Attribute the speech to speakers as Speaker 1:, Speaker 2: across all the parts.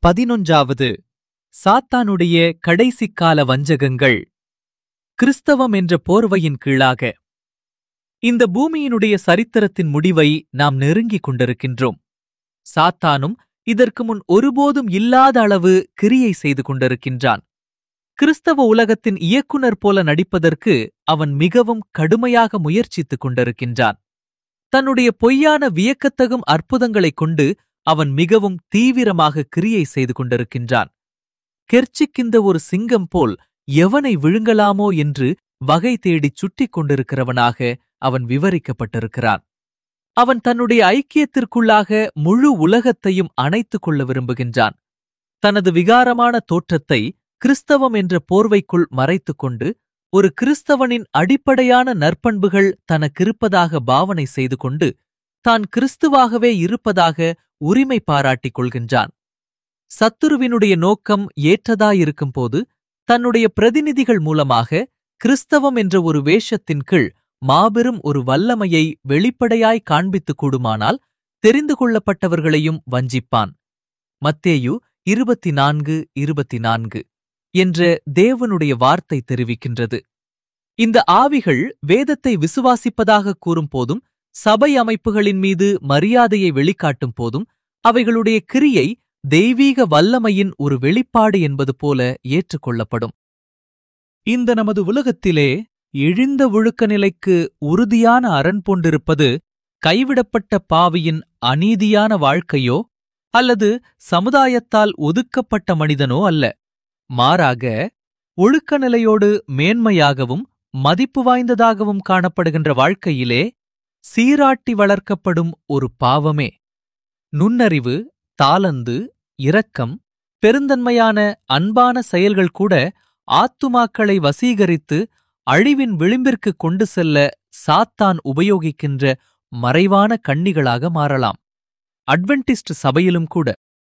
Speaker 1: பதினொன்றாவது சாத்தானுடைய கடைசிக்கால வஞ்சகங்கள் கிறிஸ்தவம் என்ற போர்வையின் கீழாக இந்த பூமியினுடைய சரித்திரத்தின் முடிவை நாம் நெருங்கிக் கொண்டிருக்கின்றோம் சாத்தானும் இதற்கு முன் ஒருபோதும் இல்லாத அளவு கிரியை செய்து கொண்டிருக்கின்றான் கிறிஸ்தவ உலகத்தின் இயக்குனர் போல நடிப்பதற்கு அவன் மிகவும் கடுமையாக முயற்சித்துக் கொண்டிருக்கின்றான் தன்னுடைய பொய்யான வியக்கத்தகும் அற்புதங்களைக் கொண்டு அவன் மிகவும் தீவிரமாக கிரியை செய்து கொண்டிருக்கின்றான் கெர்ச்சிக்கின்ற ஒரு சிங்கம் போல் எவனை விழுங்கலாமோ என்று வகை தேடிச் சுட்டிக் கொண்டிருக்கிறவனாக அவன் விவரிக்கப்பட்டிருக்கிறான் அவன் தன்னுடைய ஐக்கியத்திற்குள்ளாக முழு உலகத்தையும் அணைத்துக் கொள்ள விரும்புகின்றான் தனது விகாரமான தோற்றத்தை கிறிஸ்தவம் என்ற போர்வைக்குள் மறைத்துக் கொண்டு ஒரு கிறிஸ்தவனின் அடிப்படையான நற்பண்புகள் தனக்கிருப்பதாக பாவனை செய்து கொண்டு தான் கிறிஸ்துவாகவே இருப்பதாக உரிமை பாராட்டிக் கொள்கின்றான் சத்துருவினுடைய நோக்கம் ஏற்றதாயிருக்கும் போது தன்னுடைய பிரதிநிதிகள் மூலமாக கிறிஸ்தவம் என்ற ஒரு வேஷத்தின் கீழ் மாபெரும் ஒரு வல்லமையை வெளிப்படையாய் காண்பித்துக் கூடுமானால் தெரிந்து கொள்ளப்பட்டவர்களையும் வஞ்சிப்பான் மத்தேயு இருபத்தி நான்கு இருபத்தி நான்கு என்ற தேவனுடைய வார்த்தை தெரிவிக்கின்றது இந்த ஆவிகள் வேதத்தை விசுவாசிப்பதாக கூறும் போதும் சபை அமைப்புகளின் மீது மரியாதையை வெளிக்காட்டும் போதும் அவைகளுடைய கிரியை தெய்வீக வல்லமையின் ஒரு வெளிப்பாடு என்பது போல ஏற்றுக்கொள்ளப்படும் இந்த நமது உலகத்திலே இழிந்த ஒழுக்க நிலைக்கு உறுதியான அரண் போன்றிருப்பது கைவிடப்பட்ட பாவியின் அநீதியான வாழ்க்கையோ அல்லது சமுதாயத்தால் ஒதுக்கப்பட்ட மனிதனோ அல்ல மாறாக ஒழுக்க நிலையோடு மேன்மையாகவும் மதிப்பு வாய்ந்ததாகவும் காணப்படுகின்ற வாழ்க்கையிலே சீராட்டி வளர்க்கப்படும் ஒரு பாவமே நுண்ணறிவு தாளந்து இரக்கம் பெருந்தன்மையான அன்பான செயல்கள் கூட ஆத்துமாக்களை வசீகரித்து அழிவின் விளிம்பிற்கு கொண்டு செல்ல சாத்தான் உபயோகிக்கின்ற மறைவான கண்ணிகளாக மாறலாம் அட்வென்டிஸ்ட் சபையிலும் கூட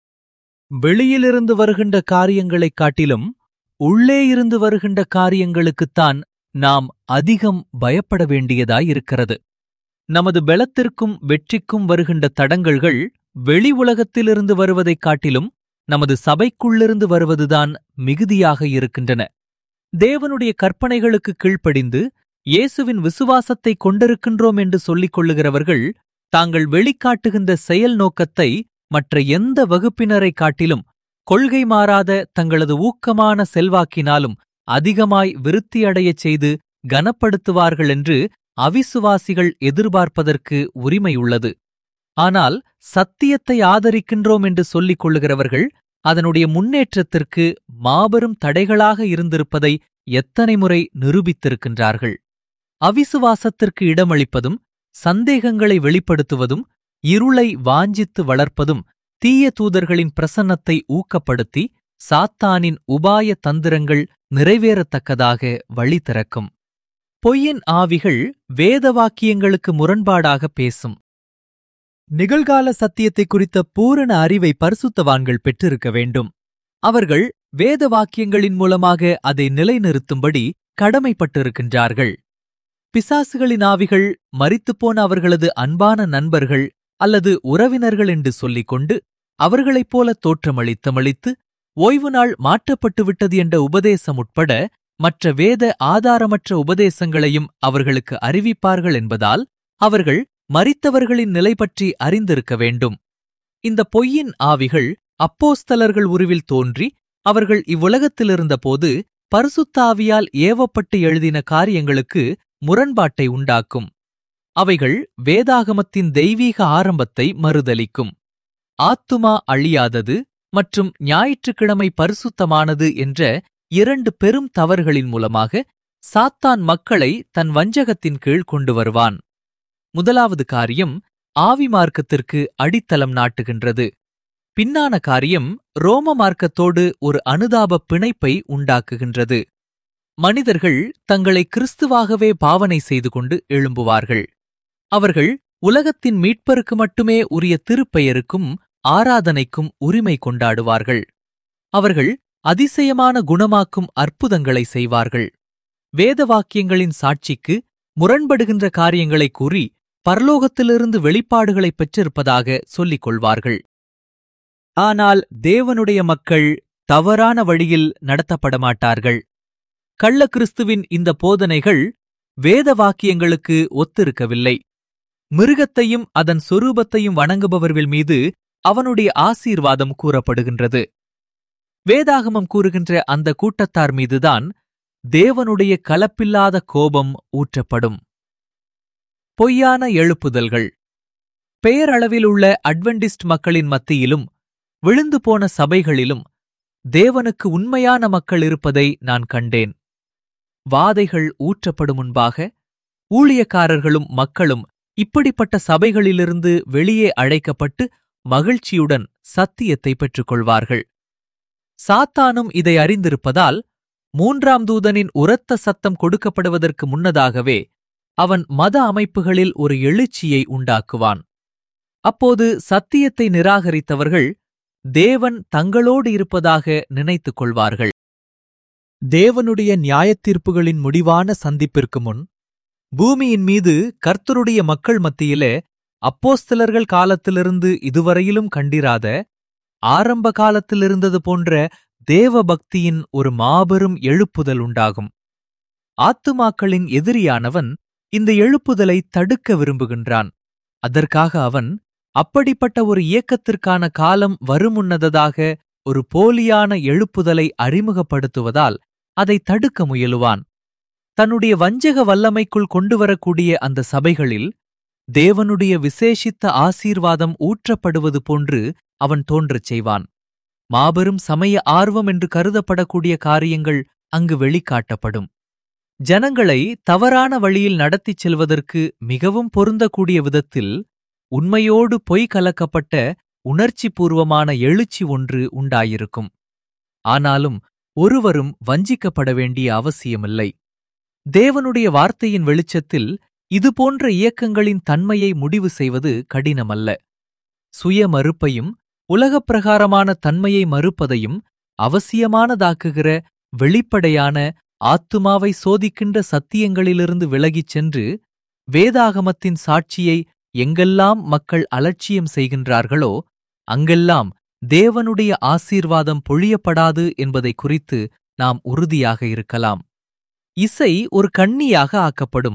Speaker 1: வெளியிலிருந்து வருகின்ற காரியங்களைக் காட்டிலும் உள்ளே இருந்து வருகின்ற காரியங்களுக்குத்தான் நாம் அதிகம் பயப்பட வேண்டியதாயிருக்கிறது நமது பெலத்திற்கும் வெற்றிக்கும் வருகின்ற தடங்கல்கள் வெளி உலகத்திலிருந்து வருவதைக் காட்டிலும் நமது சபைக்குள்ளிருந்து வருவதுதான் மிகுதியாக இருக்கின்றன தேவனுடைய கற்பனைகளுக்கு கீழ்ப்படிந்து இயேசுவின் விசுவாசத்தை கொண்டிருக்கின்றோம் என்று சொல்லிக் கொள்ளுகிறவர்கள் தாங்கள் வெளிக்காட்டுகின்ற செயல் நோக்கத்தை மற்ற எந்த வகுப்பினரைக் காட்டிலும் கொள்கை மாறாத தங்களது ஊக்கமான செல்வாக்கினாலும் அதிகமாய் விருத்தியடையச் செய்து கனப்படுத்துவார்கள் என்று அவிசுவாசிகள் எதிர்பார்ப்பதற்கு உரிமையுள்ளது ஆனால் சத்தியத்தை ஆதரிக்கின்றோம் என்று சொல்லிக் கொள்ளுகிறவர்கள் அதனுடைய முன்னேற்றத்திற்கு மாபெரும் தடைகளாக இருந்திருப்பதை எத்தனை முறை நிரூபித்திருக்கின்றார்கள் அவிசுவாசத்திற்கு இடமளிப்பதும் சந்தேகங்களை வெளிப்படுத்துவதும் இருளை வாஞ்சித்து வளர்ப்பதும் தீய தூதர்களின் பிரசன்னத்தை ஊக்கப்படுத்தி சாத்தானின் உபாய தந்திரங்கள் நிறைவேறத்தக்கதாக வழி திறக்கும் பொய்யின் ஆவிகள் வேத வாக்கியங்களுக்கு முரண்பாடாக பேசும் நிகழ்கால சத்தியத்தை குறித்த பூரண அறிவை பரிசுத்தவான்கள் பெற்றிருக்க வேண்டும் அவர்கள் வேத வாக்கியங்களின் மூலமாக அதை நிலைநிறுத்தும்படி கடமைப்பட்டிருக்கின்றார்கள் பிசாசுகளின் ஆவிகள் மரித்துப்போன அவர்களது அன்பான நண்பர்கள் அல்லது உறவினர்கள் என்று சொல்லிக் கொண்டு அவர்களைப் போல தோற்றமளித்தமளித்து ஓய்வு நாள் மாற்றப்பட்டு விட்டது என்ற உபதேசம் உட்பட மற்ற வேத ஆதாரமற்ற உபதேசங்களையும் அவர்களுக்கு அறிவிப்பார்கள் என்பதால் அவர்கள் மரித்தவர்களின் நிலை பற்றி அறிந்திருக்க வேண்டும் இந்த பொய்யின் ஆவிகள் அப்போஸ்தலர்கள் உருவில் தோன்றி அவர்கள் இவ்வுலகத்திலிருந்தபோது பரிசுத்த ஆவியால் ஏவப்பட்டு எழுதின காரியங்களுக்கு முரண்பாட்டை உண்டாக்கும் அவைகள் வேதாகமத்தின் தெய்வீக ஆரம்பத்தை மறுதலிக்கும் ஆத்துமா அழியாதது மற்றும் ஞாயிற்றுக்கிழமை பரிசுத்தமானது என்ற இரண்டு பெரும் தவறுகளின் மூலமாக சாத்தான் மக்களை தன் வஞ்சகத்தின் கீழ் கொண்டு வருவான் முதலாவது காரியம் ஆவி மார்க்கத்திற்கு அடித்தளம் நாட்டுகின்றது பின்னான காரியம் ரோம மார்க்கத்தோடு ஒரு அனுதாப பிணைப்பை உண்டாக்குகின்றது மனிதர்கள் தங்களை கிறிஸ்துவாகவே பாவனை செய்து கொண்டு எழும்புவார்கள் அவர்கள் உலகத்தின் மீட்பருக்கு மட்டுமே உரிய திருப்பெயருக்கும் ஆராதனைக்கும் உரிமை கொண்டாடுவார்கள் அவர்கள் அதிசயமான குணமாக்கும் அற்புதங்களை செய்வார்கள் வேத வாக்கியங்களின் சாட்சிக்கு முரண்படுகின்ற காரியங்களை கூறி பரலோகத்திலிருந்து வெளிப்பாடுகளைப் பெற்றிருப்பதாக சொல்லிக் கொள்வார்கள் ஆனால் தேவனுடைய மக்கள் தவறான வழியில் நடத்தப்பட மாட்டார்கள் கள்ள கிறிஸ்துவின் இந்த போதனைகள் வேத வாக்கியங்களுக்கு ஒத்திருக்கவில்லை மிருகத்தையும் அதன் சொரூபத்தையும் வணங்குபவர்கள் மீது அவனுடைய ஆசீர்வாதம் கூறப்படுகின்றது வேதாகமம் கூறுகின்ற அந்த கூட்டத்தார் மீதுதான் தேவனுடைய கலப்பில்லாத கோபம் ஊற்றப்படும் பொய்யான எழுப்புதல்கள் பெயரளவில் உள்ள அட்வென்டிஸ்ட் மக்களின் மத்தியிலும் விழுந்து போன சபைகளிலும் தேவனுக்கு உண்மையான மக்கள் இருப்பதை நான் கண்டேன் வாதைகள் ஊற்றப்படும் முன்பாக ஊழியக்காரர்களும் மக்களும் இப்படிப்பட்ட சபைகளிலிருந்து வெளியே அழைக்கப்பட்டு மகிழ்ச்சியுடன் சத்தியத்தை பெற்றுக்கொள்வார்கள் சாத்தானும் இதை அறிந்திருப்பதால் மூன்றாம் தூதனின் உரத்த சத்தம் கொடுக்கப்படுவதற்கு முன்னதாகவே அவன் மத அமைப்புகளில் ஒரு எழுச்சியை உண்டாக்குவான் அப்போது சத்தியத்தை நிராகரித்தவர்கள் தேவன் தங்களோடு இருப்பதாக நினைத்துக் கொள்வார்கள் தேவனுடைய நியாயத்தீர்ப்புகளின் முடிவான சந்திப்பிற்கு முன் பூமியின் மீது கர்த்தருடைய மக்கள் மத்தியிலே அப்போஸ்தலர்கள் காலத்திலிருந்து இதுவரையிலும் கண்டிராத ஆரம்ப காலத்திலிருந்தது போன்ற தேவ பக்தியின் ஒரு மாபெரும் எழுப்புதல் உண்டாகும் ஆத்துமாக்களின் எதிரியானவன் இந்த எழுப்புதலை தடுக்க விரும்புகின்றான் அதற்காக அவன் அப்படிப்பட்ட ஒரு இயக்கத்திற்கான காலம் வருமுன்னதாக ஒரு போலியான எழுப்புதலை அறிமுகப்படுத்துவதால் அதை தடுக்க முயலுவான் தன்னுடைய வஞ்சக வல்லமைக்குள் கொண்டுவரக்கூடிய அந்த சபைகளில் தேவனுடைய விசேஷித்த ஆசீர்வாதம் ஊற்றப்படுவது போன்று அவன் தோன்றச் செய்வான் மாபெரும் சமய ஆர்வம் என்று கருதப்படக்கூடிய காரியங்கள் அங்கு வெளிக்காட்டப்படும் ஜனங்களை தவறான வழியில் நடத்திச் செல்வதற்கு மிகவும் பொருந்தக்கூடிய விதத்தில் உண்மையோடு பொய் கலக்கப்பட்ட உணர்ச்சிபூர்வமான எழுச்சி ஒன்று உண்டாயிருக்கும் ஆனாலும் ஒருவரும் வஞ்சிக்கப்பட வேண்டிய அவசியமில்லை தேவனுடைய வார்த்தையின் வெளிச்சத்தில் இதுபோன்ற இயக்கங்களின் தன்மையை முடிவு செய்வது கடினமல்ல சுய மறுப்பையும் உலகப் பிரகாரமான தன்மையை மறுப்பதையும் அவசியமானதாக்குகிற வெளிப்படையான ஆத்துமாவை சோதிக்கின்ற சத்தியங்களிலிருந்து விலகிச் சென்று வேதாகமத்தின் சாட்சியை எங்கெல்லாம் மக்கள் அலட்சியம் செய்கின்றார்களோ அங்கெல்லாம் தேவனுடைய ஆசீர்வாதம் பொழியப்படாது என்பதை குறித்து நாம் உறுதியாக இருக்கலாம் இசை ஒரு கண்ணியாக ஆக்கப்படும்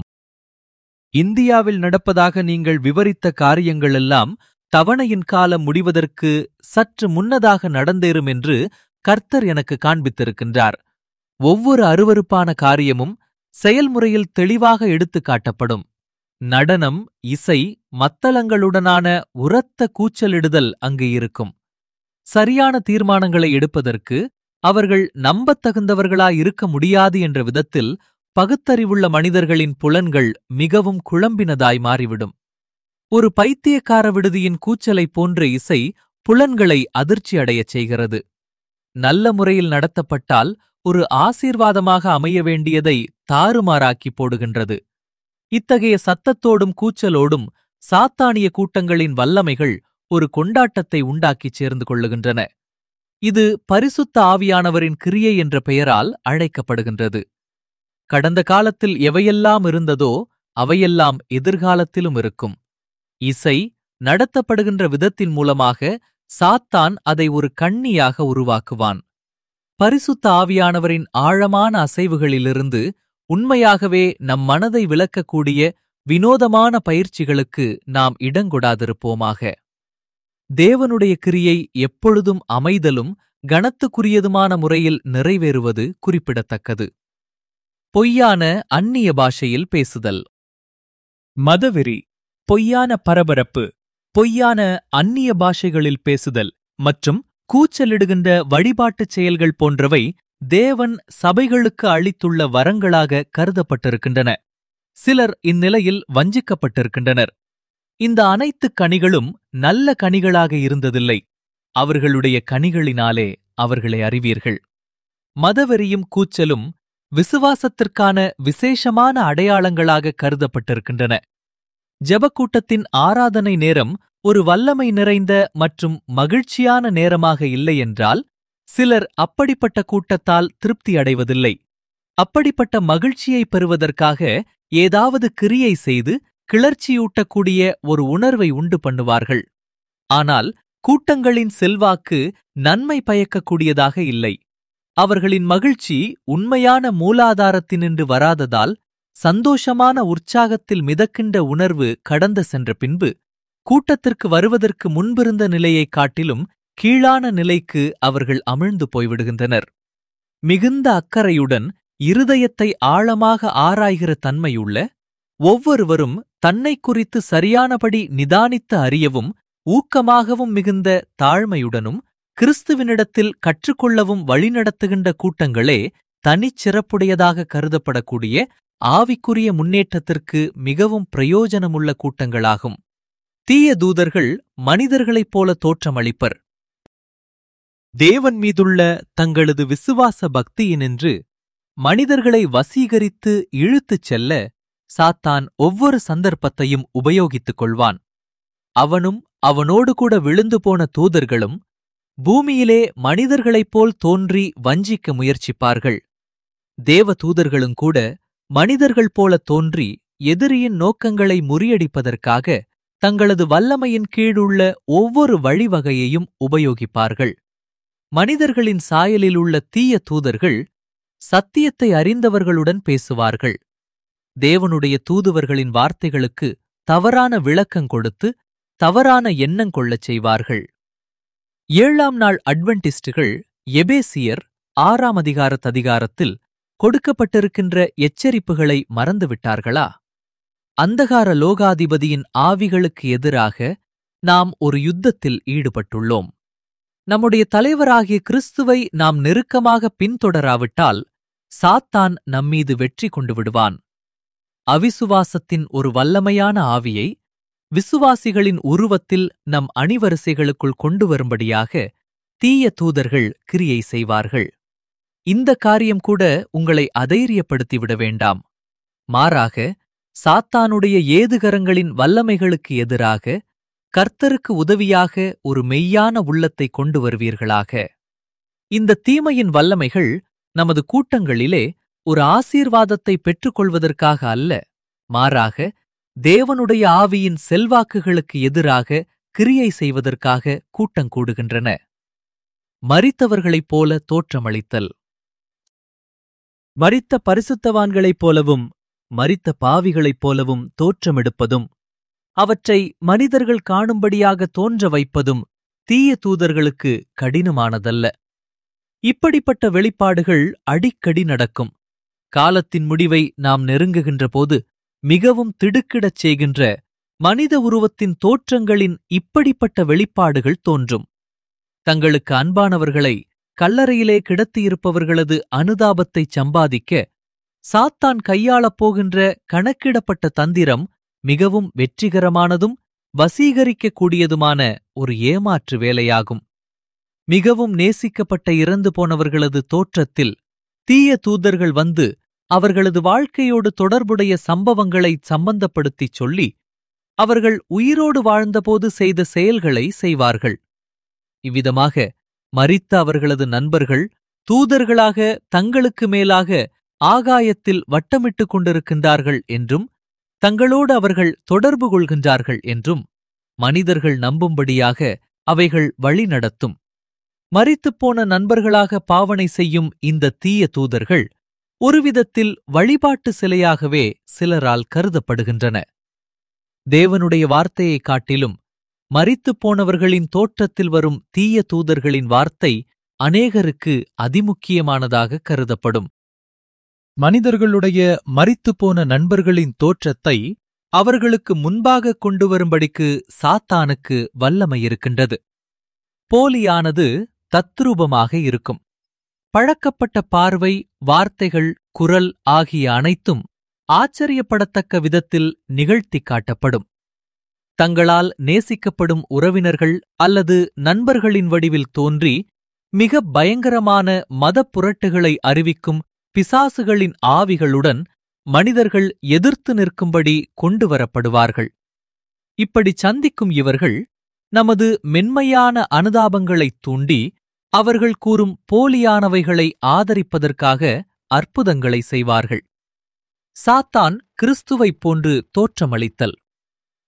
Speaker 1: இந்தியாவில் நடப்பதாக நீங்கள் விவரித்த காரியங்களெல்லாம் தவணையின் காலம் முடிவதற்கு சற்று முன்னதாக நடந்தேறும் என்று கர்த்தர் எனக்கு காண்பித்திருக்கின்றார் ஒவ்வொரு அருவருப்பான காரியமும் செயல்முறையில் தெளிவாக எடுத்துக் காட்டப்படும் நடனம் இசை மத்தளங்களுடனான உரத்த கூச்சலிடுதல் அங்கு இருக்கும் சரியான தீர்மானங்களை எடுப்பதற்கு அவர்கள் நம்பத்தகுந்தவர்களாயிருக்க முடியாது என்ற விதத்தில் பகுத்தறிவுள்ள மனிதர்களின் புலன்கள் மிகவும் குழம்பினதாய் மாறிவிடும் ஒரு பைத்தியக்கார விடுதியின் கூச்சலைப் போன்ற இசை புலன்களை அதிர்ச்சி அடையச் செய்கிறது நல்ல முறையில் நடத்தப்பட்டால் ஒரு ஆசீர்வாதமாக அமைய வேண்டியதை தாறுமாறாக்கி போடுகின்றது இத்தகைய சத்தத்தோடும் கூச்சலோடும் சாத்தானிய கூட்டங்களின் வல்லமைகள் ஒரு கொண்டாட்டத்தை உண்டாக்கிச் சேர்ந்து கொள்ளுகின்றன இது பரிசுத்த ஆவியானவரின் கிரியை என்ற பெயரால் அழைக்கப்படுகின்றது கடந்த காலத்தில் எவையெல்லாம் இருந்ததோ அவையெல்லாம் எதிர்காலத்திலும் இருக்கும் இசை நடத்தப்படுகின்ற விதத்தின் மூலமாக சாத்தான் அதை ஒரு கண்ணியாக உருவாக்குவான் பரிசுத்த ஆவியானவரின் ஆழமான அசைவுகளிலிருந்து உண்மையாகவே நம் மனதை விளக்கக்கூடிய வினோதமான பயிற்சிகளுக்கு நாம் இடங்கொடாதிருப்போமாக தேவனுடைய கிரியை எப்பொழுதும் அமைதலும் கனத்துக்குரியதுமான முறையில் நிறைவேறுவது குறிப்பிடத்தக்கது பொய்யான அந்நிய பாஷையில் பேசுதல் மதவெறி பொய்யான பரபரப்பு பொய்யான அந்நிய பாஷைகளில் பேசுதல் மற்றும் கூச்சலிடுகின்ற வழிபாட்டுச் செயல்கள் போன்றவை தேவன் சபைகளுக்கு அளித்துள்ள வரங்களாக கருதப்பட்டிருக்கின்றன சிலர் இந்நிலையில் வஞ்சிக்கப்பட்டிருக்கின்றனர் இந்த அனைத்து கனிகளும் நல்ல கனிகளாக இருந்ததில்லை அவர்களுடைய கனிகளினாலே அவர்களை அறிவீர்கள் மதவெறியும் கூச்சலும் விசுவாசத்திற்கான விசேஷமான அடையாளங்களாக கருதப்பட்டிருக்கின்றன ஜெபக்கூட்டத்தின் ஆராதனை நேரம் ஒரு வல்லமை நிறைந்த மற்றும் மகிழ்ச்சியான நேரமாக இல்லையென்றால் சிலர் அப்படிப்பட்ட கூட்டத்தால் திருப்தி அடைவதில்லை அப்படிப்பட்ட மகிழ்ச்சியை பெறுவதற்காக ஏதாவது கிரியை செய்து கிளர்ச்சியூட்டக்கூடிய ஒரு உணர்வை உண்டு பண்ணுவார்கள் ஆனால் கூட்டங்களின் செல்வாக்கு நன்மை பயக்கக்கூடியதாக இல்லை அவர்களின் மகிழ்ச்சி உண்மையான மூலாதாரத்தினின்று வராததால் சந்தோஷமான உற்சாகத்தில் மிதக்கின்ற உணர்வு கடந்து சென்ற பின்பு கூட்டத்திற்கு வருவதற்கு முன்பிருந்த நிலையைக் காட்டிலும் கீழான நிலைக்கு அவர்கள் அமிழ்ந்து போய்விடுகின்றனர் மிகுந்த அக்கறையுடன் இருதயத்தை ஆழமாக ஆராய்கிற தன்மையுள்ள ஒவ்வொருவரும் தன்னை குறித்து சரியானபடி நிதானித்து அறியவும் ஊக்கமாகவும் மிகுந்த தாழ்மையுடனும் கிறிஸ்துவினிடத்தில் கற்றுக்கொள்ளவும் வழிநடத்துகின்ற கூட்டங்களே தனிச்சிறப்புடையதாக கருதப்படக்கூடிய ஆவிக்குரிய முன்னேற்றத்திற்கு மிகவும் பிரயோஜனமுள்ள கூட்டங்களாகும் தீய தூதர்கள் மனிதர்களைப் போல தோற்றமளிப்பர் தேவன் மீதுள்ள தங்களது விசுவாச பக்தியினின்று மனிதர்களை வசீகரித்து இழுத்துச் செல்ல சாத்தான் ஒவ்வொரு சந்தர்ப்பத்தையும் உபயோகித்துக் கொள்வான் அவனும் அவனோடு கூட விழுந்து போன தூதர்களும் பூமியிலே மனிதர்களைப் போல் தோன்றி வஞ்சிக்க முயற்சிப்பார்கள் தேவ தூதர்களும் கூட மனிதர்கள் போல தோன்றி எதிரியின் நோக்கங்களை முறியடிப்பதற்காக தங்களது வல்லமையின் கீழுள்ள ஒவ்வொரு வழிவகையையும் உபயோகிப்பார்கள் மனிதர்களின் சாயலில் உள்ள தீய தூதர்கள் சத்தியத்தை அறிந்தவர்களுடன் பேசுவார்கள் தேவனுடைய தூதுவர்களின் வார்த்தைகளுக்கு தவறான விளக்கங் கொடுத்து தவறான எண்ணங் கொள்ளச் செய்வார்கள் ஏழாம் நாள் அட்வென்டிஸ்டுகள் எபேசியர் ஆறாம் அதிகாரத் அதிகாரத்தில் கொடுக்கப்பட்டிருக்கின்ற எச்சரிப்புகளை மறந்துவிட்டார்களா அந்தகார லோகாதிபதியின் ஆவிகளுக்கு எதிராக நாம் ஒரு யுத்தத்தில் ஈடுபட்டுள்ளோம் நம்முடைய தலைவராகிய கிறிஸ்துவை நாம் நெருக்கமாக பின்தொடராவிட்டால் சாத்தான் நம்மீது வெற்றி கொண்டு விடுவான் அவிசுவாசத்தின் ஒரு வல்லமையான ஆவியை விசுவாசிகளின் உருவத்தில் நம் அணிவரிசைகளுக்குள் கொண்டு வரும்படியாக தீய தூதர்கள் கிரியை செய்வார்கள் இந்த காரியம் கூட உங்களை அதைரியப்படுத்திவிட வேண்டாம் மாறாக சாத்தானுடைய ஏதுகரங்களின் வல்லமைகளுக்கு எதிராக கர்த்தருக்கு உதவியாக ஒரு மெய்யான உள்ளத்தை கொண்டு வருவீர்களாக இந்த தீமையின் வல்லமைகள் நமது கூட்டங்களிலே ஒரு ஆசீர்வாதத்தை பெற்றுக்கொள்வதற்காக அல்ல மாறாக தேவனுடைய ஆவியின் செல்வாக்குகளுக்கு எதிராக கிரியை செய்வதற்காக கூட்டங்கூடுகின்றன மரித்தவர்களைப் போல தோற்றமளித்தல் மரித்த பரிசுத்தவான்களைப் போலவும் மரித்த பாவிகளைப் போலவும் தோற்றமெடுப்பதும் அவற்றை மனிதர்கள் காணும்படியாக தோன்ற வைப்பதும் தீய தூதர்களுக்கு கடினமானதல்ல இப்படிப்பட்ட வெளிப்பாடுகள் அடிக்கடி நடக்கும் காலத்தின் முடிவை நாம் நெருங்குகின்ற போது மிகவும் திடுக்கிடச் செய்கின்ற மனித உருவத்தின் தோற்றங்களின் இப்படிப்பட்ட வெளிப்பாடுகள் தோன்றும் தங்களுக்கு அன்பானவர்களை கல்லறையிலே கிடத்தியிருப்பவர்களது அனுதாபத்தை சம்பாதிக்க சாத்தான் கையாளப் போகின்ற கணக்கிடப்பட்ட தந்திரம் மிகவும் வெற்றிகரமானதும் வசீகரிக்கக்கூடியதுமான ஒரு ஏமாற்று வேலையாகும் மிகவும் நேசிக்கப்பட்ட இறந்து போனவர்களது தோற்றத்தில் தீய தூதர்கள் வந்து அவர்களது வாழ்க்கையோடு தொடர்புடைய சம்பவங்களை சம்பந்தப்படுத்திச் சொல்லி அவர்கள் உயிரோடு வாழ்ந்தபோது செய்த செயல்களை செய்வார்கள் இவ்விதமாக மரித்த அவர்களது நண்பர்கள் தூதர்களாக தங்களுக்கு மேலாக ஆகாயத்தில் வட்டமிட்டுக் கொண்டிருக்கின்றார்கள் என்றும் தங்களோடு அவர்கள் தொடர்பு கொள்கின்றார்கள் என்றும் மனிதர்கள் நம்பும்படியாக அவைகள் வழிநடத்தும் மரித்துப்போன நண்பர்களாக பாவனை செய்யும் இந்த தீய தூதர்கள் ஒருவிதத்தில் வழிபாட்டு சிலையாகவே சிலரால் கருதப்படுகின்றன தேவனுடைய வார்த்தையைக் காட்டிலும் மரித்துப் போனவர்களின் தோற்றத்தில் வரும் தீய தூதர்களின் வார்த்தை அநேகருக்கு அதிமுக்கியமானதாக கருதப்படும் மனிதர்களுடைய மரித்துப்போன நண்பர்களின் தோற்றத்தை அவர்களுக்கு முன்பாக கொண்டு வரும்படிக்கு சாத்தானுக்கு வல்லமை இருக்கின்றது போலியானது தத்ரூபமாக இருக்கும் பழக்கப்பட்ட பார்வை வார்த்தைகள் குரல் ஆகிய அனைத்தும் ஆச்சரியப்படத்தக்க விதத்தில் நிகழ்த்திக் காட்டப்படும் தங்களால் நேசிக்கப்படும் உறவினர்கள் அல்லது நண்பர்களின் வடிவில் தோன்றி மிக பயங்கரமான மதப் புரட்டுகளை அறிவிக்கும் பிசாசுகளின் ஆவிகளுடன் மனிதர்கள் எதிர்த்து நிற்கும்படி கொண்டு வரப்படுவார்கள் இப்படி சந்திக்கும் இவர்கள் நமது மென்மையான அனுதாபங்களைத் தூண்டி அவர்கள் கூறும் போலியானவைகளை ஆதரிப்பதற்காக அற்புதங்களை செய்வார்கள் சாத்தான் கிறிஸ்துவைப் போன்று தோற்றமளித்தல்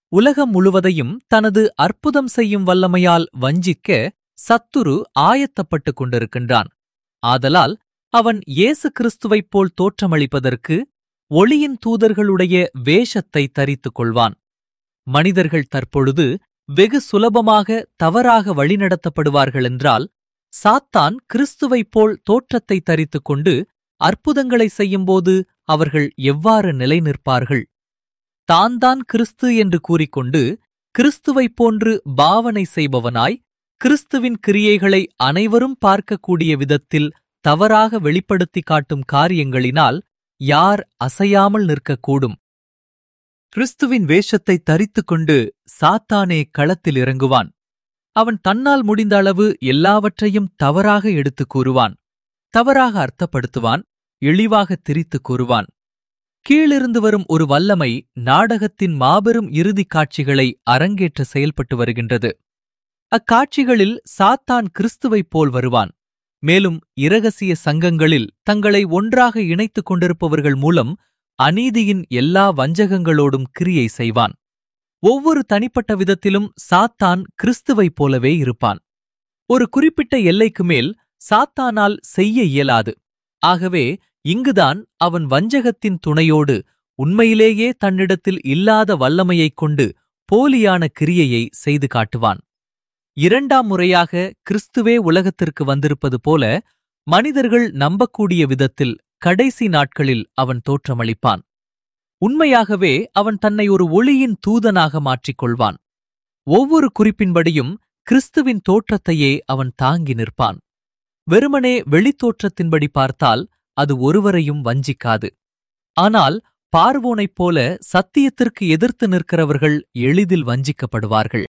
Speaker 1: உலகம் முழுவதையும் தனது அற்புதம் செய்யும் வல்லமையால் வஞ்சிக்க சத்துரு ஆயத்தப்பட்டுக் கொண்டிருக்கின்றான் ஆதலால் அவன் இயேசு கிறிஸ்துவைப் போல் தோற்றமளிப்பதற்கு ஒளியின் தூதர்களுடைய வேஷத்தை தரித்துக் கொள்வான் மனிதர்கள் தற்பொழுது வெகு சுலபமாக தவறாக வழிநடத்தப்படுவார்கள் என்றால் சாத்தான் கிறிஸ்துவைப் போல் தோற்றத்தை தரித்துக் கொண்டு அற்புதங்களை செய்யும்போது அவர்கள் எவ்வாறு நிலை நிற்பார்கள் தான் தான் கிறிஸ்து என்று கூறிக்கொண்டு கிறிஸ்துவைப் போன்று பாவனை செய்பவனாய் கிறிஸ்துவின் கிரியைகளை அனைவரும் பார்க்கக்கூடிய விதத்தில் தவறாக வெளிப்படுத்தி காட்டும் காரியங்களினால் யார் அசையாமல் நிற்கக்கூடும் கிறிஸ்துவின் வேஷத்தை தரித்துக் கொண்டு சாத்தானே களத்தில் இறங்குவான் அவன் தன்னால் முடிந்த அளவு எல்லாவற்றையும் தவறாக எடுத்துக் கூறுவான் தவறாக அர்த்தப்படுத்துவான் இழிவாக திரித்துக் கூறுவான் கீழிருந்து வரும் ஒரு வல்லமை நாடகத்தின் மாபெரும் இறுதிக் காட்சிகளை அரங்கேற்ற செயல்பட்டு வருகின்றது அக்காட்சிகளில் சாத்தான் கிறிஸ்துவைப் போல் வருவான் மேலும் இரகசிய சங்கங்களில் தங்களை ஒன்றாக இணைத்துக் கொண்டிருப்பவர்கள் மூலம் அநீதியின் எல்லா வஞ்சகங்களோடும் கிரியை செய்வான் ஒவ்வொரு தனிப்பட்ட விதத்திலும் சாத்தான் கிறிஸ்துவைப் போலவே இருப்பான் ஒரு குறிப்பிட்ட எல்லைக்கு மேல் சாத்தானால் செய்ய இயலாது ஆகவே இங்குதான் அவன் வஞ்சகத்தின் துணையோடு உண்மையிலேயே தன்னிடத்தில் இல்லாத வல்லமையைக் கொண்டு போலியான கிரியையை செய்து காட்டுவான் இரண்டாம் முறையாக கிறிஸ்துவே உலகத்திற்கு வந்திருப்பது போல மனிதர்கள் நம்பக்கூடிய விதத்தில் கடைசி நாட்களில் அவன் தோற்றமளிப்பான் உண்மையாகவே அவன் தன்னை ஒரு ஒளியின் தூதனாக மாற்றிக் கொள்வான் ஒவ்வொரு குறிப்பின்படியும் கிறிஸ்துவின் தோற்றத்தையே அவன் தாங்கி நிற்பான் வெறுமனே வெளித்தோற்றத்தின்படி பார்த்தால் அது ஒருவரையும் வஞ்சிக்காது ஆனால் பார்வோனைப் போல சத்தியத்திற்கு எதிர்த்து நிற்கிறவர்கள் எளிதில் வஞ்சிக்கப்படுவார்கள்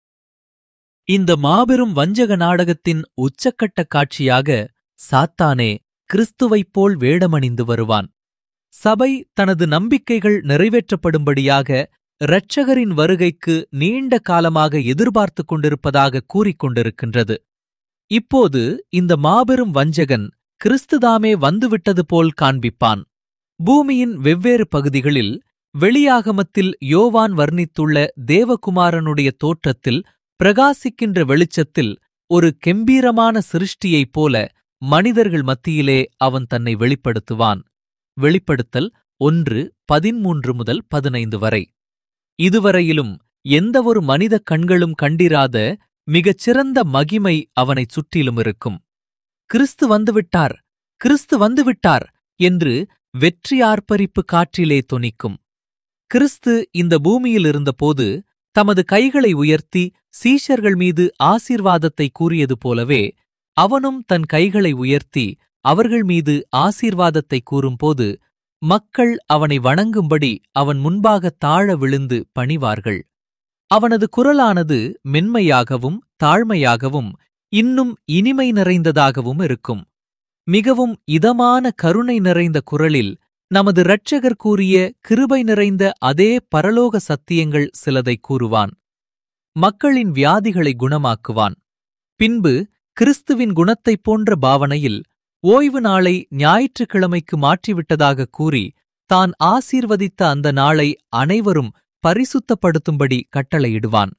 Speaker 1: இந்த மாபெரும் வஞ்சக நாடகத்தின் உச்சக்கட்ட காட்சியாக சாத்தானே கிறிஸ்துவைப் போல் வேடமணிந்து வருவான் சபை தனது நம்பிக்கைகள் நிறைவேற்றப்படும்படியாக இரட்சகரின் வருகைக்கு நீண்ட காலமாக எதிர்பார்த்துக் கொண்டிருப்பதாக கூறிக்கொண்டிருக்கின்றது இப்போது இந்த மாபெரும் வஞ்சகன் கிறிஸ்துதாமே வந்துவிட்டது போல் காண்பிப்பான் பூமியின் வெவ்வேறு பகுதிகளில் வெளியாகமத்தில் யோவான் வர்ணித்துள்ள தேவகுமாரனுடைய தோற்றத்தில் பிரகாசிக்கின்ற வெளிச்சத்தில் ஒரு கெம்பீரமான சிருஷ்டியைப் போல மனிதர்கள் மத்தியிலே அவன் தன்னை வெளிப்படுத்துவான் வெளிப்படுத்தல் ஒன்று பதிமூன்று முதல் பதினைந்து வரை இதுவரையிலும் எந்தவொரு மனித கண்களும் கண்டிராத மிகச் சிறந்த மகிமை அவனைச் சுற்றிலும் இருக்கும் கிறிஸ்து வந்துவிட்டார் கிறிஸ்து வந்துவிட்டார் என்று வெற்றி ஆர்ப்பரிப்பு காற்றிலே தொனிக்கும் கிறிஸ்து இந்த பூமியில் இருந்தபோது தமது கைகளை உயர்த்தி சீஷர்கள் மீது ஆசீர்வாதத்தை கூறியது போலவே அவனும் தன் கைகளை உயர்த்தி அவர்கள் மீது ஆசீர்வாதத்தை கூறும்போது மக்கள் அவனை வணங்கும்படி அவன் முன்பாக தாழ விழுந்து பணிவார்கள் அவனது குரலானது மென்மையாகவும் தாழ்மையாகவும் இன்னும் இனிமை நிறைந்ததாகவும் இருக்கும் மிகவும் இதமான கருணை நிறைந்த குரலில் நமது இரட்சகர் கூறிய கிருபை நிறைந்த அதே பரலோக சத்தியங்கள் சிலதை கூறுவான் மக்களின் வியாதிகளை குணமாக்குவான் பின்பு கிறிஸ்துவின் குணத்தைப் போன்ற பாவனையில் ஓய்வு நாளை ஞாயிற்றுக்கிழமைக்கு மாற்றிவிட்டதாக கூறி தான் ஆசீர்வதித்த அந்த நாளை அனைவரும் பரிசுத்தப்படுத்தும்படி கட்டளையிடுவான்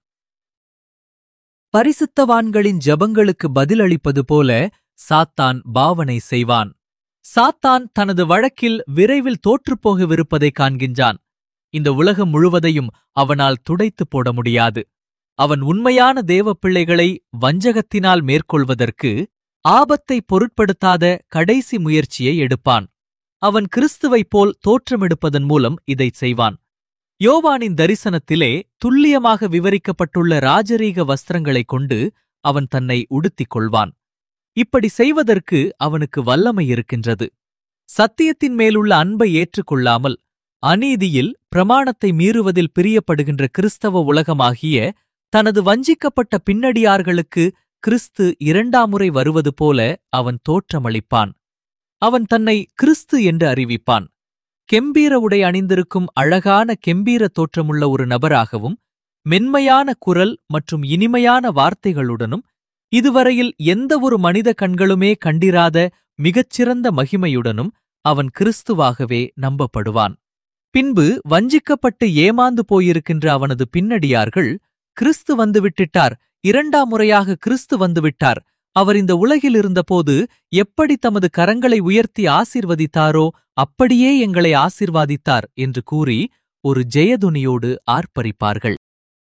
Speaker 1: பரிசுத்தவான்களின் ஜபங்களுக்கு பதிலளிப்பது போல சாத்தான் பாவனை செய்வான் சாத்தான் தனது வழக்கில் விரைவில் தோற்றுப்போகவிருப்பதை காண்கின்றான் இந்த உலகம் முழுவதையும் அவனால் துடைத்து போட முடியாது அவன் உண்மையான தேவ பிள்ளைகளை வஞ்சகத்தினால் மேற்கொள்வதற்கு ஆபத்தை பொருட்படுத்தாத கடைசி முயற்சியை எடுப்பான் அவன் கிறிஸ்துவைப் போல் தோற்றமெடுப்பதன் மூலம் இதைச் செய்வான் யோவானின் தரிசனத்திலே துல்லியமாக விவரிக்கப்பட்டுள்ள ராஜரீக வஸ்திரங்களைக் கொண்டு அவன் தன்னை உடுத்திக் கொள்வான் இப்படி செய்வதற்கு அவனுக்கு வல்லமை இருக்கின்றது சத்தியத்தின் மேலுள்ள அன்பை ஏற்றுக்கொள்ளாமல் அநீதியில் பிரமாணத்தை மீறுவதில் பிரியப்படுகின்ற கிறிஸ்தவ உலகமாகிய தனது வஞ்சிக்கப்பட்ட பின்னடியார்களுக்கு கிறிஸ்து இரண்டாம் முறை வருவது போல அவன் தோற்றமளிப்பான் அவன் தன்னை கிறிஸ்து என்று அறிவிப்பான் கெம்பீர உடை அணிந்திருக்கும் அழகான கெம்பீர தோற்றமுள்ள ஒரு நபராகவும் மென்மையான குரல் மற்றும் இனிமையான வார்த்தைகளுடனும் இதுவரையில் எந்த ஒரு மனித கண்களுமே கண்டிராத மிகச்சிறந்த மகிமையுடனும் அவன் கிறிஸ்துவாகவே நம்பப்படுவான் பின்பு வஞ்சிக்கப்பட்டு ஏமாந்து போயிருக்கின்ற அவனது பின்னடியார்கள் கிறிஸ்து வந்து விட்டிட்டார் இரண்டாம் முறையாக கிறிஸ்து வந்து விட்டார் அவர் இந்த உலகில் இருந்தபோது எப்படி தமது கரங்களை உயர்த்தி ஆசீர்வதித்தாரோ அப்படியே எங்களை ஆசீர்வாதித்தார் என்று கூறி ஒரு ஜெயதுனியோடு ஆர்ப்பரிப்பார்கள்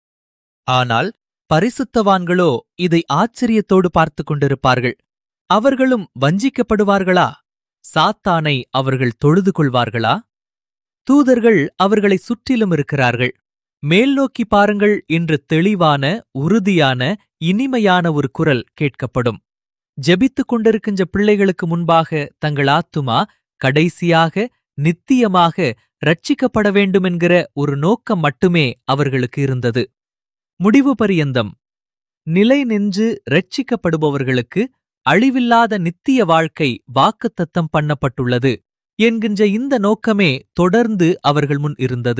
Speaker 1: ஆனால் பரிசுத்தவான்களோ இதை ஆச்சரியத்தோடு பார்த்துக் கொண்டிருப்பார்கள் அவர்களும் வஞ்சிக்கப்படுவார்களா சாத்தானை அவர்கள் தொழுது கொள்வார்களா தூதர்கள் அவர்களை சுற்றிலும் இருக்கிறார்கள் மேல்நோக்கி பாருங்கள் என்று தெளிவான உறுதியான இனிமையான ஒரு குரல் கேட்கப்படும் ஜெபித்துக் கொண்டிருக்கின்ற பிள்ளைகளுக்கு முன்பாக தங்கள் ஆத்துமா கடைசியாக நித்தியமாக ரட்சிக்கப்பட வேண்டுமென்கிற ஒரு நோக்கம் மட்டுமே அவர்களுக்கு இருந்தது முடிவு பரியந்தம் நிலை நின்று ரட்சிக்கப்படுபவர்களுக்கு அழிவில்லாத நித்திய வாழ்க்கை வாக்குத்தத்தம் பண்ணப்பட்டுள்ளது என்கின்ற இந்த நோக்கமே தொடர்ந்து அவர்கள் முன் இருந்தது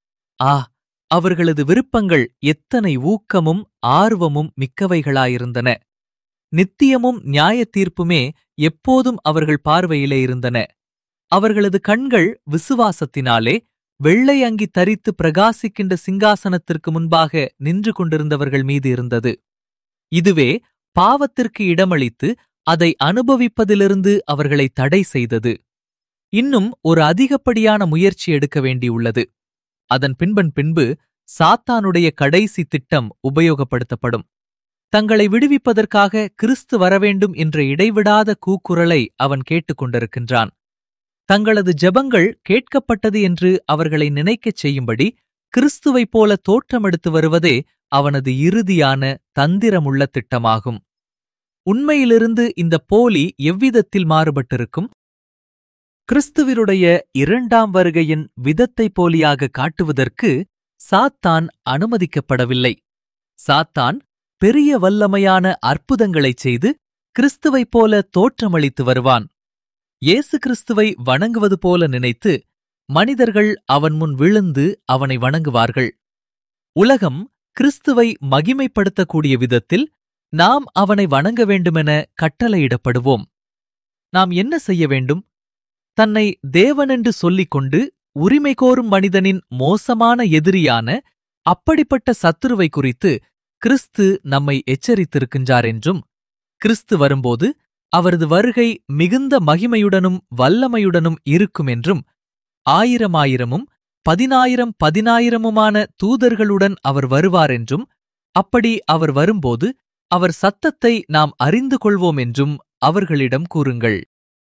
Speaker 1: ஆ அவர்களது விருப்பங்கள் எத்தனை ஊக்கமும் ஆர்வமும் மிக்கவைகளாயிருந்தன நித்தியமும் நியாய தீர்ப்புமே எப்போதும் அவர்கள் பார்வையிலே இருந்தன அவர்களது கண்கள் விசுவாசத்தினாலே வெள்ளை அங்கி தரித்து பிரகாசிக்கின்ற சிங்காசனத்திற்கு முன்பாக நின்று கொண்டிருந்தவர்கள் மீது இருந்தது இதுவே பாவத்திற்கு இடமளித்து அதை அனுபவிப்பதிலிருந்து அவர்களை தடை செய்தது இன்னும் ஒரு அதிகப்படியான முயற்சி எடுக்க வேண்டியுள்ளது அதன் பின்பன் பின்பு சாத்தானுடைய கடைசி திட்டம் உபயோகப்படுத்தப்படும் தங்களை விடுவிப்பதற்காக கிறிஸ்து வரவேண்டும் என்ற இடைவிடாத கூக்குரலை அவன் கேட்டுக்கொண்டிருக்கின்றான் தங்களது ஜெபங்கள் கேட்கப்பட்டது என்று அவர்களை நினைக்கச் செய்யும்படி கிறிஸ்துவைப் போல தோற்றமெடுத்து வருவதே அவனது இறுதியான தந்திரமுள்ள திட்டமாகும் உண்மையிலிருந்து இந்த போலி எவ்விதத்தில் மாறுபட்டிருக்கும் கிறிஸ்துவினுடைய இரண்டாம் வருகையின் விதத்தை போலியாக காட்டுவதற்கு சாத்தான் அனுமதிக்கப்படவில்லை சாத்தான் பெரிய வல்லமையான அற்புதங்களைச் செய்து கிறிஸ்துவைப் போல தோற்றமளித்து வருவான் இயேசு கிறிஸ்துவை வணங்குவது போல நினைத்து மனிதர்கள் அவன் முன் விழுந்து அவனை வணங்குவார்கள் உலகம் கிறிஸ்துவை மகிமைப்படுத்தக்கூடிய விதத்தில் நாம் அவனை வணங்க வேண்டுமென கட்டளையிடப்படுவோம் நாம் என்ன செய்ய வேண்டும் தன்னை தேவனென்று சொல்லிக் கொண்டு உரிமை கோரும் மனிதனின் மோசமான எதிரியான அப்படிப்பட்ட சத்துருவை குறித்து கிறிஸ்து நம்மை எச்சரித்திருக்கின்றார் என்றும் கிறிஸ்து வரும்போது அவரது வருகை மிகுந்த மகிமையுடனும் வல்லமையுடனும் இருக்கும் என்றும் ஆயிரம் ஆயிரமும் பதினாயிரம் பதினாயிரமுமான தூதர்களுடன் அவர் வருவார் என்றும் அப்படி அவர் வரும்போது அவர் சத்தத்தை நாம் அறிந்து கொள்வோம் என்றும் அவர்களிடம் கூறுங்கள்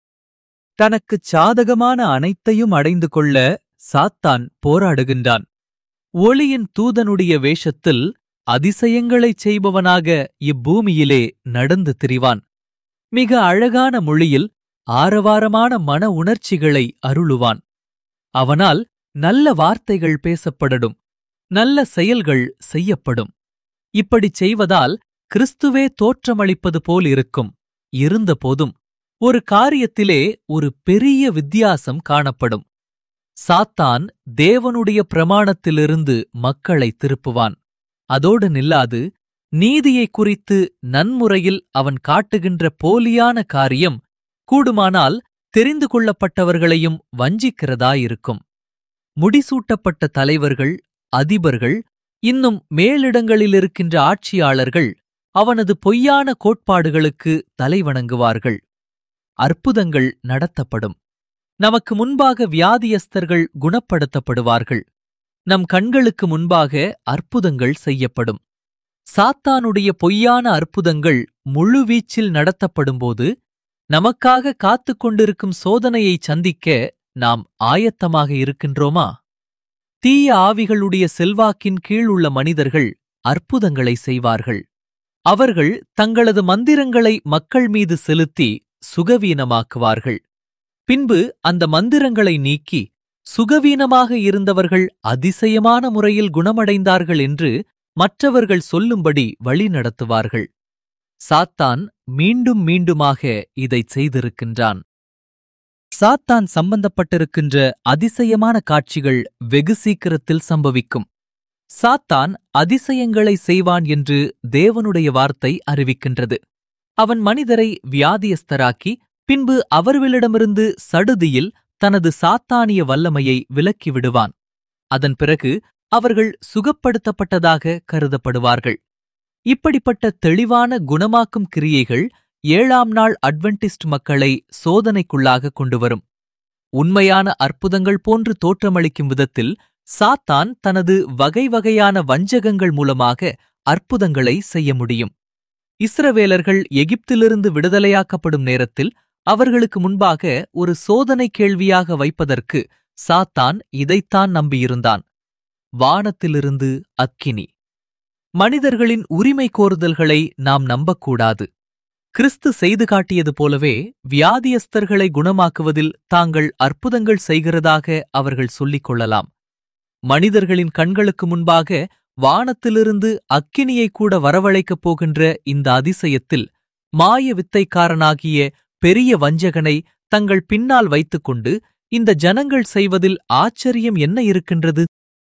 Speaker 1: தனக்குச் சாதகமான அனைத்தையும் அடைந்து கொள்ள சாத்தான் போராடுகின்றான் ஒளியின் தூதனுடைய வேஷத்தில் அதிசயங்களைச் செய்பவனாக இப்பூமியிலே நடந்து திரிவான் மிக அழகான மொழியில் ஆரவாரமான மன உணர்ச்சிகளை அருளுவான் அவனால் நல்ல வார்த்தைகள் பேசப்படடும் நல்ல செயல்கள் செய்யப்படும் இப்படிச் செய்வதால் கிறிஸ்துவே தோற்றமளிப்பது போல் இருக்கும் இருந்தபோதும் ஒரு காரியத்திலே ஒரு பெரிய வித்தியாசம் காணப்படும் சாத்தான் தேவனுடைய பிரமாணத்திலிருந்து மக்களை திருப்புவான் அதோடு நில்லாது நீதியை குறித்து நன்முறையில் அவன் காட்டுகின்ற போலியான காரியம் கூடுமானால் தெரிந்து கொள்ளப்பட்டவர்களையும் வஞ்சிக்கிறதாயிருக்கும் முடிசூட்டப்பட்ட தலைவர்கள் அதிபர்கள் இன்னும் மேலிடங்களிலிருக்கின்ற ஆட்சியாளர்கள் அவனது பொய்யான கோட்பாடுகளுக்கு தலைவணங்குவார்கள் அற்புதங்கள் நடத்தப்படும் நமக்கு முன்பாக வியாதியஸ்தர்கள் குணப்படுத்தப்படுவார்கள் நம் கண்களுக்கு முன்பாக அற்புதங்கள் செய்யப்படும் சாத்தானுடைய பொய்யான அற்புதங்கள் முழுவீச்சில் நடத்தப்படும்போது நமக்காக காத்துக் கொண்டிருக்கும் சோதனையை சந்திக்க நாம் ஆயத்தமாக இருக்கின்றோமா தீய ஆவிகளுடைய செல்வாக்கின் கீழ் உள்ள மனிதர்கள் அற்புதங்களை செய்வார்கள் அவர்கள் தங்களது மந்திரங்களை மக்கள் மீது செலுத்தி சுகவீனமாக்குவார்கள் பின்பு அந்த மந்திரங்களை நீக்கி சுகவீனமாக இருந்தவர்கள் அதிசயமான முறையில் குணமடைந்தார்கள் என்று மற்றவர்கள் சொல்லும்படி வழி நடத்துவார்கள் சாத்தான் மீண்டும் மீண்டுமாக இதைச் செய்திருக்கின்றான் சாத்தான் சம்பந்தப்பட்டிருக்கின்ற அதிசயமான காட்சிகள் வெகு சீக்கிரத்தில் சம்பவிக்கும் சாத்தான் அதிசயங்களை செய்வான் என்று தேவனுடைய வார்த்தை அறிவிக்கின்றது அவன் மனிதரை வியாதியஸ்தராக்கி பின்பு அவர்களிடமிருந்து சடுதியில் தனது சாத்தானிய வல்லமையை விலக்கி விடுவான் அதன் பிறகு அவர்கள் சுகப்படுத்தப்பட்டதாக கருதப்படுவார்கள் இப்படிப்பட்ட தெளிவான குணமாக்கும் கிரியைகள் ஏழாம் நாள் அட்வென்டிஸ்ட் மக்களை சோதனைக்குள்ளாக கொண்டுவரும் உண்மையான அற்புதங்கள் போன்று தோற்றமளிக்கும் விதத்தில் சாத்தான் தனது வகை வகையான வஞ்சகங்கள் மூலமாக அற்புதங்களை செய்ய முடியும் இஸ்ரவேலர்கள் எகிப்திலிருந்து விடுதலையாக்கப்படும் நேரத்தில் அவர்களுக்கு முன்பாக ஒரு சோதனை கேள்வியாக வைப்பதற்கு சாத்தான் இதைத்தான் நம்பியிருந்தான் வானத்திலிருந்து அக்கினி மனிதர்களின் உரிமை கோருதல்களை நாம் நம்பக்கூடாது கிறிஸ்து செய்து காட்டியது போலவே வியாதியஸ்தர்களை குணமாக்குவதில் தாங்கள் அற்புதங்கள் செய்கிறதாக அவர்கள் சொல்லிக் கொள்ளலாம் மனிதர்களின் கண்களுக்கு முன்பாக வானத்திலிருந்து அக்கினியை கூட வரவழைக்கப் போகின்ற இந்த அதிசயத்தில் மாய வித்தைக்காரனாகிய பெரிய வஞ்சகனை தங்கள் பின்னால் வைத்துக்கொண்டு இந்த ஜனங்கள் செய்வதில் ஆச்சரியம் என்ன இருக்கின்றது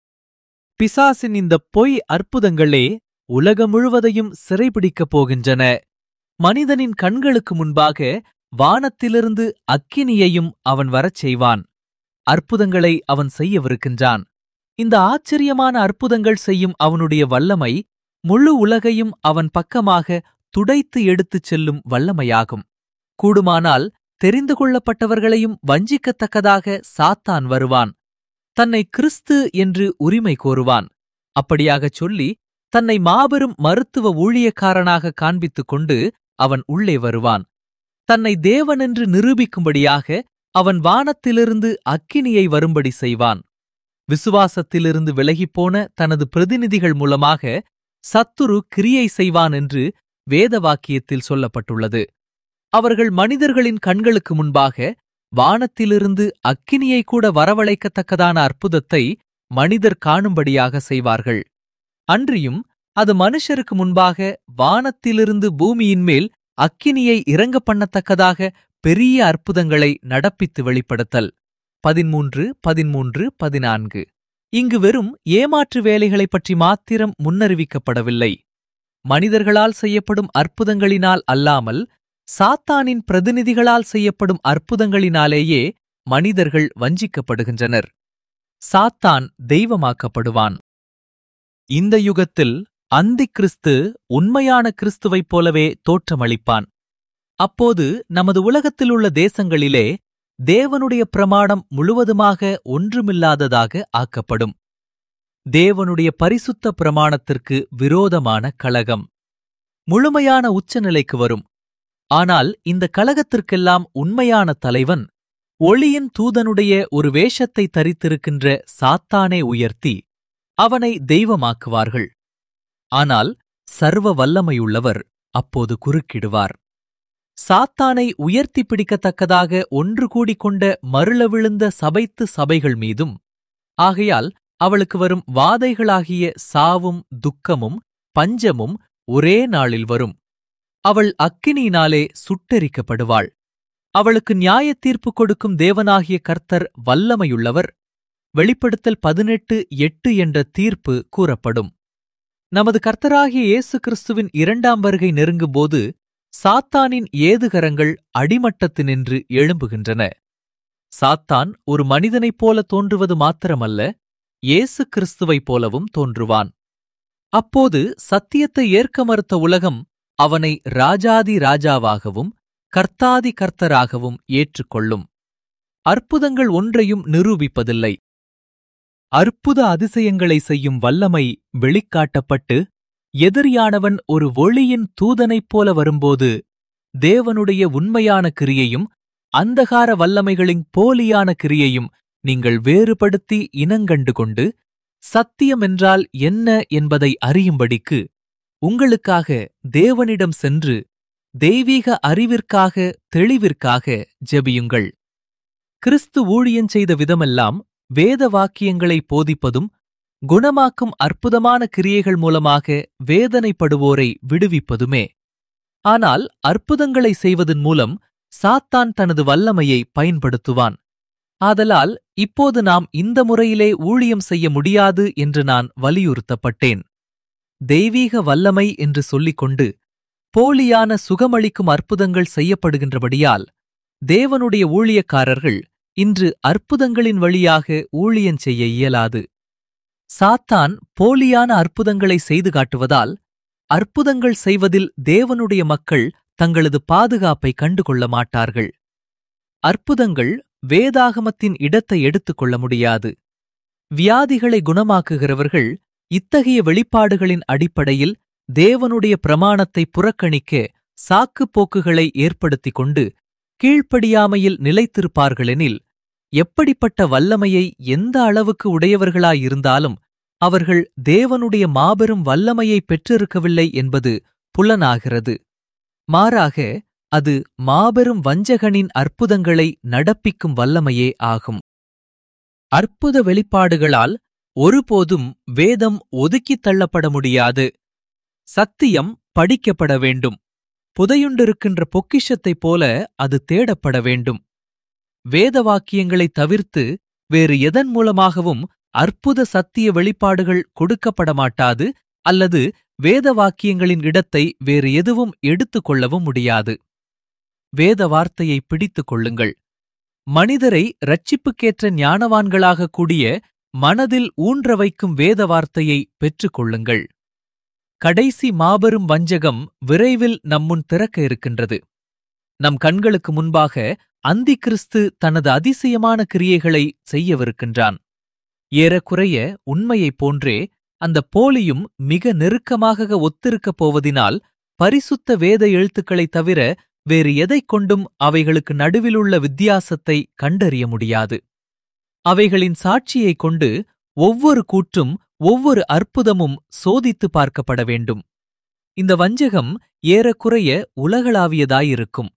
Speaker 1: பிசாசின் இந்த பொய் அற்புதங்களே உலகம் முழுவதையும் சிறைபிடிக்கப் போகின்றன மனிதனின் கண்களுக்கு முன்பாக வானத்திலிருந்து அக்கினியையும் அவன் வரச் செய்வான் அற்புதங்களை அவன் செய்யவிருக்கின்றான் இந்த ஆச்சரியமான அற்புதங்கள் செய்யும் அவனுடைய வல்லமை முழு உலகையும் அவன் பக்கமாக துடைத்து எடுத்துச் செல்லும் வல்லமையாகும் கூடுமானால் தெரிந்து கொள்ளப்பட்டவர்களையும் வஞ்சிக்கத்தக்கதாக சாத்தான் வருவான் தன்னை கிறிஸ்து என்று உரிமை கோருவான் அப்படியாகச் சொல்லி தன்னை மாபெரும் மருத்துவ ஊழியக்காரனாக காண்பித்துக் கொண்டு அவன் உள்ளே வருவான் தன்னை தேவனென்று நிரூபிக்கும்படியாக அவன் வானத்திலிருந்து அக்கினியை வரும்படி செய்வான் விசுவாசத்திலிருந்து விலகிப்போன தனது பிரதிநிதிகள் மூலமாக சத்துரு கிரியை செய்வான் என்று வேத வாக்கியத்தில் சொல்லப்பட்டுள்ளது அவர்கள் மனிதர்களின் கண்களுக்கு முன்பாக வானத்திலிருந்து அக்கினியை கூட வரவழைக்கத்தக்கதான அற்புதத்தை மனிதர் காணும்படியாக செய்வார்கள் அன்றியும் அது மனுஷருக்கு முன்பாக வானத்திலிருந்து பூமியின் மேல் அக்கினியை இறங்க பண்ணத்தக்கதாக பெரிய அற்புதங்களை நடப்பித்து வெளிப்படுத்தல் பதிமூன்று பதிமூன்று பதினான்கு இங்கு வெறும் ஏமாற்று வேலைகளைப் பற்றி மாத்திரம் முன்னறிவிக்கப்படவில்லை மனிதர்களால் செய்யப்படும் அற்புதங்களினால் அல்லாமல் சாத்தானின் பிரதிநிதிகளால் செய்யப்படும் அற்புதங்களினாலேயே மனிதர்கள் வஞ்சிக்கப்படுகின்றனர் சாத்தான் தெய்வமாக்கப்படுவான் இந்த யுகத்தில் அந்தி கிறிஸ்து உண்மையான கிறிஸ்துவைப் போலவே தோற்றமளிப்பான் அப்போது நமது உலகத்தில் உள்ள தேசங்களிலே தேவனுடைய பிரமாணம் முழுவதுமாக ஒன்றுமில்லாததாக ஆக்கப்படும் தேவனுடைய பரிசுத்த பிரமாணத்திற்கு விரோதமான கலகம் முழுமையான உச்சநிலைக்கு வரும் ஆனால் இந்த கலகத்திற்கெல்லாம் உண்மையான தலைவன் ஒளியின் தூதனுடைய ஒரு வேஷத்தை தரித்திருக்கின்ற சாத்தானே உயர்த்தி அவனை தெய்வமாக்குவார்கள் ஆனால் சர்வ வல்லமையுள்ளவர் அப்போது குறுக்கிடுவார் சாத்தானை உயர்த்தி பிடிக்கத்தக்கதாக ஒன்று கூடிக்கொண்ட மருள விழுந்த சபைத்து சபைகள் மீதும் ஆகையால் அவளுக்கு வரும் வாதைகளாகிய சாவும் துக்கமும் பஞ்சமும் ஒரே நாளில் வரும் அவள் அக்கினியினாலே சுட்டெரிக்கப்படுவாள் அவளுக்கு நியாய தீர்ப்பு கொடுக்கும் தேவனாகிய கர்த்தர் வல்லமையுள்ளவர் வெளிப்படுத்தல் பதினெட்டு எட்டு என்ற தீர்ப்பு கூறப்படும் நமது கர்த்தராகிய இயேசு கிறிஸ்துவின் இரண்டாம் வருகை நெருங்கும்போது சாத்தானின் ஏதுகரங்கள் அடிமட்டத்தினின்று எழும்புகின்றன சாத்தான் ஒரு மனிதனைப் போல தோன்றுவது மாத்திரமல்ல இயேசு கிறிஸ்துவைப் போலவும் தோன்றுவான் அப்போது சத்தியத்தை ஏற்க மறுத்த உலகம் அவனை ராஜாதி ராஜாவாகவும் கர்த்தாதி கர்த்தராகவும் ஏற்றுக்கொள்ளும் அற்புதங்கள் ஒன்றையும் நிரூபிப்பதில்லை அற்புத அதிசயங்களை செய்யும் வல்லமை வெளிக்காட்டப்பட்டு எதிரியானவன் ஒரு ஒளியின் தூதனைப் போல வரும்போது தேவனுடைய உண்மையான கிரியையும் அந்தகார வல்லமைகளின் போலியான கிரியையும் நீங்கள் வேறுபடுத்தி இனங்கண்டு கொண்டு சத்தியம் என்றால் என்ன என்பதை அறியும்படிக்கு உங்களுக்காக தேவனிடம் சென்று தெய்வீக அறிவிற்காக தெளிவிற்காக ஜெபியுங்கள் கிறிஸ்து ஊழியஞ் செய்த விதமெல்லாம் வேத வாக்கியங்களை போதிப்பதும் குணமாக்கும் அற்புதமான கிரியைகள் மூலமாக வேதனைப்படுவோரை விடுவிப்பதுமே ஆனால் அற்புதங்களை செய்வதன் மூலம் சாத்தான் தனது வல்லமையை பயன்படுத்துவான் ஆதலால் இப்போது நாம் இந்த முறையிலே ஊழியம் செய்ய முடியாது என்று நான் வலியுறுத்தப்பட்டேன் தெய்வீக வல்லமை என்று சொல்லிக்கொண்டு போலியான சுகமளிக்கும் அற்புதங்கள் செய்யப்படுகின்றபடியால் தேவனுடைய ஊழியக்காரர்கள் இன்று அற்புதங்களின் வழியாக ஊழியன் செய்ய இயலாது சாத்தான் போலியான அற்புதங்களை செய்து காட்டுவதால் அற்புதங்கள் செய்வதில் தேவனுடைய மக்கள் தங்களது பாதுகாப்பை கண்டுகொள்ள மாட்டார்கள் அற்புதங்கள் வேதாகமத்தின் இடத்தை எடுத்துக்கொள்ள முடியாது வியாதிகளை குணமாக்குகிறவர்கள் இத்தகைய வெளிப்பாடுகளின் அடிப்படையில் தேவனுடைய பிரமாணத்தை புறக்கணிக்க சாக்குப் போக்குகளை ஏற்படுத்திக் கொண்டு கீழ்ப்படியாமையில் நிலைத்திருப்பார்களெனில் எப்படிப்பட்ட வல்லமையை எந்த அளவுக்கு உடையவர்களாயிருந்தாலும் அவர்கள் தேவனுடைய மாபெரும் வல்லமையை பெற்றிருக்கவில்லை என்பது புலனாகிறது மாறாக அது மாபெரும் வஞ்சகனின் அற்புதங்களை நடப்பிக்கும் வல்லமையே ஆகும் அற்புத வெளிப்பாடுகளால் ஒருபோதும் வேதம் ஒதுக்கித் தள்ளப்பட முடியாது சத்தியம் படிக்கப்பட வேண்டும் புதையுண்டிருக்கின்ற பொக்கிஷத்தைப் போல அது தேடப்பட வேண்டும் வேத வாக்கியங்களைத் தவிர்த்து வேறு எதன் மூலமாகவும் அற்புத சத்திய வெளிப்பாடுகள் கொடுக்கப்பட மாட்டாது அல்லது வேத வாக்கியங்களின் இடத்தை வேறு எதுவும் எடுத்துக் கொள்ளவும் முடியாது வேத வார்த்தையை பிடித்துக் கொள்ளுங்கள் மனிதரை இரட்சிப்புக்கேற்ற ஞானவான்களாக கூடிய மனதில் ஊன்ற வைக்கும் வேத வார்த்தையை பெற்றுக் கொள்ளுங்கள் கடைசி மாபெரும் வஞ்சகம் விரைவில் நம்முன் திறக்க இருக்கின்றது நம் கண்களுக்கு முன்பாக அந்தி கிறிஸ்து தனது அதிசயமான கிரியைகளை செய்யவிருக்கின்றான் ஏறக்குறைய உண்மையைப் போன்றே அந்த போலியும் மிக நெருக்கமாக ஒத்திருக்கப் போவதினால் பரிசுத்த வேத எழுத்துக்களைத் தவிர வேறு எதைக் கொண்டும் அவைகளுக்கு நடுவிலுள்ள வித்தியாசத்தை கண்டறிய முடியாது அவைகளின் சாட்சியைக் கொண்டு ஒவ்வொரு கூற்றும் ஒவ்வொரு அற்புதமும் சோதித்து பார்க்கப்பட வேண்டும் இந்த வஞ்சகம் ஏறக்குறைய உலகளாவியதாயிருக்கும்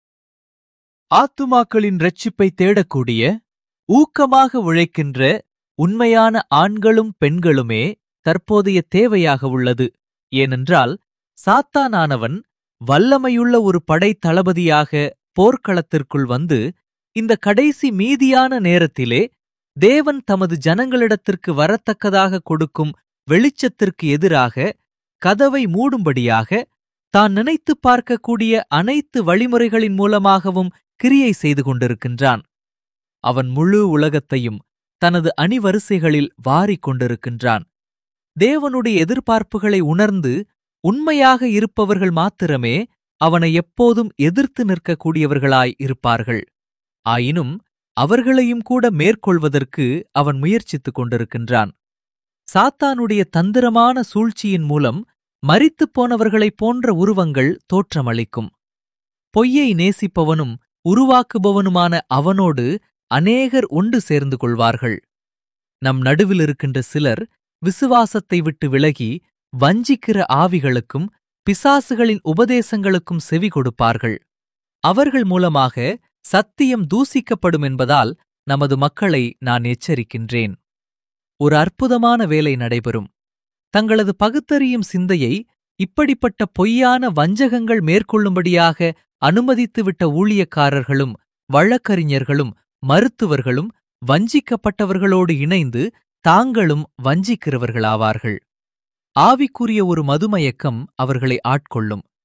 Speaker 1: ஆத்துமாக்களின் இரட்சிப்பை தேடக்கூடிய ஊக்கமாக உழைக்கின்ற உண்மையான ஆண்களும் பெண்களுமே தற்போதைய தேவையாக உள்ளது ஏனென்றால் சாத்தானானவன் வல்லமையுள்ள ஒரு படை தளபதியாக போர்க்களத்திற்குள் வந்து இந்த கடைசி மீதியான நேரத்திலே தேவன் தமது ஜனங்களிடத்திற்கு வரத்தக்கதாக கொடுக்கும் வெளிச்சத்திற்கு எதிராக கதவை மூடும்படியாக தான் நினைத்துப் பார்க்கக்கூடிய அனைத்து வழிமுறைகளின் மூலமாகவும் கிரியை செய்து கொண்டிருக்கின்றான் அவன் முழு உலகத்தையும் தனது அணிவரிசைகளில் வாரிக் கொண்டிருக்கின்றான் தேவனுடைய எதிர்பார்ப்புகளை உணர்ந்து உண்மையாக இருப்பவர்கள் மாத்திரமே அவனை எப்போதும் எதிர்த்து நிற்கக்கூடியவர்களாய் இருப்பார்கள் ஆயினும் அவர்களையும் கூட மேற்கொள்வதற்கு அவன் முயற்சித்துக் கொண்டிருக்கின்றான் சாத்தானுடைய தந்திரமான சூழ்ச்சியின் மூலம் மரித்துப் போனவர்களைப் போன்ற உருவங்கள் தோற்றமளிக்கும் பொய்யை நேசிப்பவனும் உருவாக்குபவனுமான அவனோடு அநேகர் ஒன்று சேர்ந்து கொள்வார்கள் நம் நடுவில் இருக்கின்ற சிலர் விசுவாசத்தை விட்டு விலகி வஞ்சிக்கிற ஆவிகளுக்கும் பிசாசுகளின் உபதேசங்களுக்கும் செவி கொடுப்பார்கள் அவர்கள் மூலமாக சத்தியம் தூசிக்கப்படும் என்பதால் நமது மக்களை நான் எச்சரிக்கின்றேன் ஒரு அற்புதமான வேலை நடைபெறும் தங்களது பகுத்தறியும் சிந்தையை இப்படிப்பட்ட பொய்யான வஞ்சகங்கள் மேற்கொள்ளும்படியாக அனுமதித்துவிட்ட ஊழியக்காரர்களும் வழக்கறிஞர்களும் மருத்துவர்களும் வஞ்சிக்கப்பட்டவர்களோடு இணைந்து தாங்களும் வஞ்சிக்கிறவர்களாவார்கள் ஆவிக்குரிய ஒரு மதுமயக்கம் அவர்களை ஆட்கொள்ளும்